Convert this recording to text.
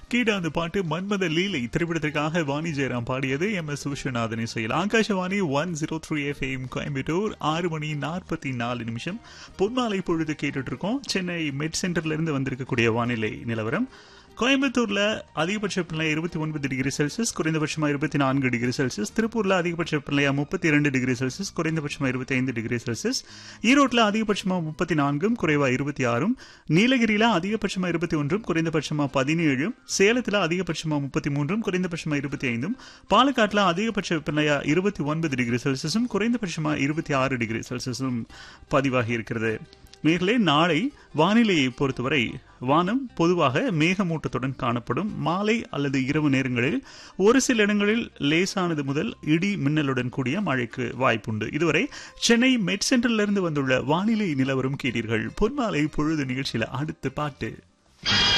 கீழே அந்த பாட்டு மன்மத லீலை திரைப்படத்திற்காக வாணி ஜெயராம் பாடியது எம் எஸ் விஸ்வநாதன் இசையில் Akashvani one zero three F M Coimbatore ஆறு மணி நாற்பத்தி நாலு நிமிஷம் பொன்மாலை பொழுது கேட்டுட்டு இருக்கோம் சென்னை மெட் சென்டர்ல இருந்து வந்திருக்கக்கூடிய வானிலை நிலவரம் கோயம்புத்தூர்ல அதிகபட்ச வெப்பநிலை இருபத்தி ஒன்பது டிகிரி செல்சியஸ் குறைந்தபட்சமா இருபத்தி நான்கு டிகிரி செல்சியஸ் திருப்பூர்ல அதிகபட்ச வெப்பநிலையா முப்பத்தி இரண்டு டிகிரி செல்சியஸ் குறைந்தபட்சமா இருபத்தி ஐந்து டிகிரி செல்சியஸ் ஈரோட்ல அதிகபட்சமா முப்பத்தி நான்கும் குறைவா இருபத்தி ஆறும் நீலகிரியில அதிகபட்சமா இருபத்தி ஒன்றும் குறைந்தபட்சமா பதினேழும் சேலத்துல அதிகபட்சமா முப்பத்தி மூன்றும் குறைந்தபட்சமா இருபத்தி ஐந்தும் பாலக்காட்டுல அதிகபட்ச வெப்பநிலையா இருபத்தி ஒன்பது டிகிரி செல்சியஸும் குறைந்தபட்சமா இருபத்தி ஆறு டிகிரி செல்சியஸும் பதிவாகி இருக்கிறது நேர்களே நாளை வானிலையை பொறுத்தவரை வானம் பொதுவாக மேகமூட்டத்துடன் காணப்படும் மாலை அல்லது இரவு நேரங்களில் ஒரு சில இடங்களில் லேசானது முதல் இடி மின்னலுடன் கூடிய மழைக்கு வாய்ப்புண்டு இதுவரை சென்னை மெட் சென்டரிலிருந்து வந்துள்ள வானிலை நிலவரம் கேட்டீர்கள் பொன்மாலை பொழுது நிகழ்ச்சியில அடுத்த பாட்டு